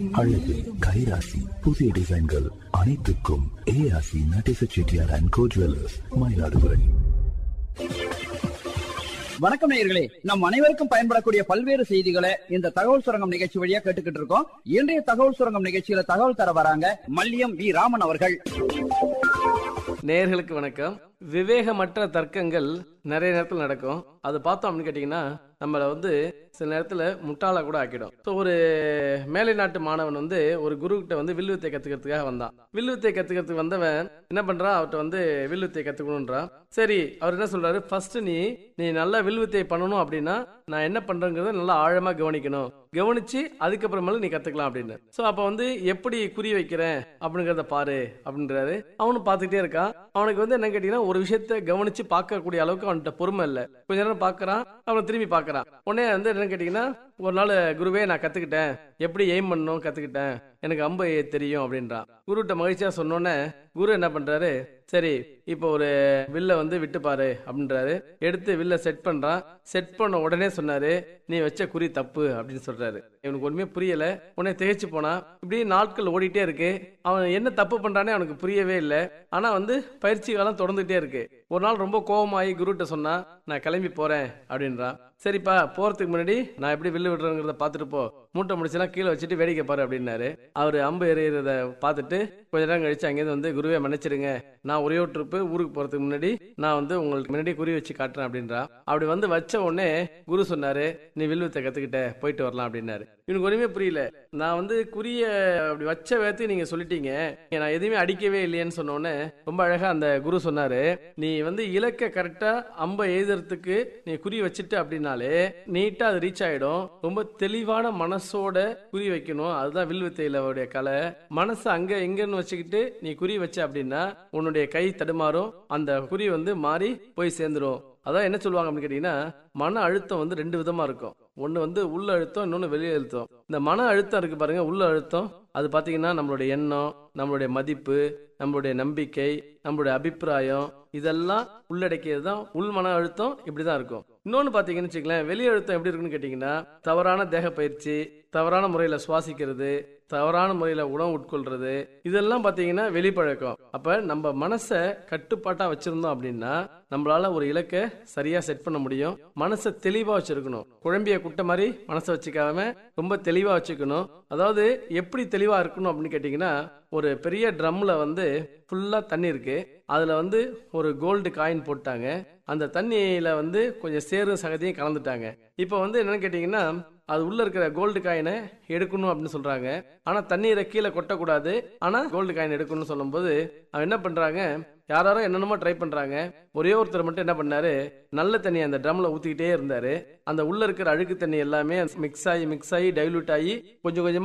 அழகு கைராசி புதிய டிசைன்கள் அனைத்துக்கும் ARC Natesa Chettiar and co jewellers Mayiladuthurai வணக்கம் நேயர்களே நம் அனைவருக்கும் பயன்படக்கூடிய பல்வேறு செய்திகளை இந்த தகவல் சுரங்கம் நிகழ்ச்சி வழியா கேட்டுக்கிட்டு இருக்கோம் இன்றைய தகவல் சுரங்கம் நிகழ்ச்சியில தகவல் தர வராங்க மல்லியம் வி ராமன் அவர்கள் நேயர்களுக்கு வணக்கம் விவேகமற்ற தர்க்கங்கள் நிறைய நேரத்தில் நடக்கும் அது பார்த்தோம் அப்படின்னு கேட்டிங்கன்னா நம்மளை வந்து சில நேரத்தில் முட்டாளா கூட ஆக்கிடும் ஸோ ஒரு மேலை நாட்டு மாணவன் வந்து ஒரு குரு கிட்ட வந்து வில்லுவித்தை கத்துக்கிறதுக்காக வந்தான் வில்லுவித்தை கத்துக்கிறதுக்கு வந்தவன் என்ன பண்றான் அவர்கிட்ட வந்து வில்லுவித்தை கத்துக்கணுன்றான் சரி அவர் என்ன சொல்றாரு ஃபர்ஸ்ட் நீ நீ நல்லா வில்லுவித்தை பண்ணணும் அப்படின்னா நான் என்ன பண்றேங்கிறத நல்லா ஆழமா கவனிக்கணும் கவனிச்சு அதுக்கப்புறமேல நீ கத்துக்கலாம் அப்படின்னு சோ அப்ப வந்து எப்படி குறி வைக்கிறேன் அப்படிங்கறத பாரு அப்படின்றாரு அவனும் பார்த்துட்டே இருக்கான் அவனுக்கு வந்து என்ன கேட்டீங்கன்னா ஒரு விஷயத்த கவனிச்சு பார்க்கக்கூடிய அளவுக்கு அவன்கிட்ட பொறுமை இல்ல கொஞ்ச நேரம் பாக்குறான் அவன் திரும்பி பாக்குறான் உடனே வந்து என்ன கேட்டீங்கன்னா ஒரு நாள் குருவே நான் கத்துக்கிட்டேன் எப்படி எய்ம் பண்ணணும் கத்துக்கிட்டேன் எனக்கு அம்பு எய்ய தெரியும் அப்படின்றான் குருகிட்ட மகிழ்ச்சியா சொன்னோன்னே குரு என்ன பண்றாரு சரி இப்போ ஒரு வில்ல வந்து விட்டு பாரு அப்படின்றாரு எடுத்து வில்ல செட் பண்றான் செட் பண்ண உடனே சொன்னாரு நீ வச்ச குறி தப்பு அப்படின்னு சொல்றாரு இவனுக்கு ஒண்ணுமே புரியல உடனே திகைச்சு போனா இப்படி நாட்கள் ஓடிட்டே இருக்கு அவன் என்ன தப்பு பண்றானே அவனுக்கு புரியவே இல்லை ஆனா வந்து பயிற்சி காலம் தொடர்ந்துட்டே இருக்கு ஒரு நாள் ரொம்ப கோபமாயி குருட்ட சொன்னா நான் கிளம்பி போறேன் அப்படின்றான் சரிப்பா போறதுக்கு முன்னாடி நான் எப்படி வில்லு விடுறேங்கிறத பாத்துட்டு போ மூட்டை முடிச்செல்லாம் கீழே வச்சுட்டு வேடிக்கை பாரு அப்படின்னாரு அவரு அம்பு எறிகிறத பார்த்துட்டு கொஞ்ச நேரம் கழிச்சு அங்கேருந்து வந்து குருவே மன்னிச்சிடுங்க நான் ஒரே ஒரு ட்ரிப்பு ஊருக்கு போறதுக்கு முன்னாடி நான் வந்து உங்களுக்கு முன்னாடி குறி வச்சு காட்டுறேன் அப்படின்றா அப்படி வந்து வச்ச உடனே குரு சொன்னாரு நீ வில்லுவத்தை கத்துக்கிட்ட போயிட்டு வரலாம் அப்படின்னாரு இவனுக்கு ஒண்ணுமே புரியல நான் வந்து குறிய அப்படி வச்ச வேத்து நீங்க சொல்லிட்டீங்க நான் எதுவுமே அடிக்கவே இல்லையேன்னு சொன்ன உடனே ரொம்ப அழகா அந்த குரு சொன்னாரு நீ வந்து இலக்க கரெக்டா அம்ப எழுதுறதுக்கு நீ குறி வச்சுட்டு அப்படின்னாலே நீட்டா அது ரீச் ஆயிடும் ரொம்ப தெளிவான மனசோட குறி வைக்கணும் அதுதான் வில்வித்தையில உடைய கலை மனசு அங்க எங்கன்னு வச்சுக்கிட்டு நீ குறி வச்ச அப்படின்னா உன்னுடைய கை தடுமாறும் அந்த குறி வந்து மாறி போய் சேர்ந்துரும் அதான் என்ன சொல்லுவாங்க அப்படின்னு கேட்டீங்கன்னா மன அழுத்தம் வந்து ரெண்டு விதமா இருக்கும் ஒன்னு வந்து உள்ள அழுத்தம் இன்னொன்னு வெளியே அழுத்தம் இந்த மன அழுத்தம் இருக்கு பாருங்க உள்ள அழுத்தம் அது பாத்தீங்கன்னா நம்மளுடைய எண்ணம் நம்மளுடைய மதிப்பு நம்மளுடைய நம்பிக்கை நம்மளுடைய அபிப்பிராயம் இதெல்லாம் உள்ளடக்கியது தான் உள் மன அழுத்தம் இப்படிதான் இருக்கும் இன்னொன்னு பாத்தீங்கன்னு வச்சுக்கலாம் வெளி அழுத்தம் எப்படி இருக்குன்னு கேட்டீங்கன்னா தவறான தேக பயிற்சி தவறான முறையில சுவாசிக்கிறது தவறான முறையில உணவு உட்கொள்றது இதெல்லாம் பாத்தீங்கன்னா வெளிப்பழக்கம் அப்ப நம்ம மனசை கட்டுப்பாட்டா வச்சிருந்தோம் அப்படின்னா நம்மளால ஒரு இலக்கை சரியா செட் பண்ண முடியும் மனசை தெளிவா வச்சிருக்கணும் குழம்பிய குட்டை மாதிரி மனசை வச்சுக்காம ரொம்ப தெளிவா வச்சுக்கணும் அதாவது எப்படி தெளிவா இருக்கணும் அப்படின்னு கேட்டீங்கன்னா ஒரு பெரிய ட்ரம்ல வந்து ஃபுல்லா தண்ணி இருக்கு அதுல வந்து ஒரு கோல்டு காயின் போட்டாங்க அந்த தண்ணியில வந்து கொஞ்சம் சேரும் சகதியும் கலந்துட்டாங்க இப்போ வந்து என்னன்னு கேட்டீங்கன்னா அது உள்ள இருக்கிற கோல்டு காயினை எடுக்கணும் அப்படின்னு சொல்றாங்க ஆனா தண்ணீரை கீழே கொட்டக்கூடாது ஆனா கோல்டு காயின் எடுக்கணும்னு சொல்லும்போது அவன் என்ன பண்றாங்க யாராரோ என்னென்னமோ ட்ரை பண்றாங்க ஒரே ஒருத்தர் மட்டும் என்ன பண்ணாரு நல்ல தண்ணி அந்த ட்ரம்ல ஊத்திக்கிட்டே இருந்தாரு அந்த உள்ள இருக்கிற அழுக்கு தண்ணி எல்லாமே மிக்ஸ் ஆகி மிக்ஸ் ஆகி டைலூட் ஆகி கொஞ்சம் கொஞ்சமா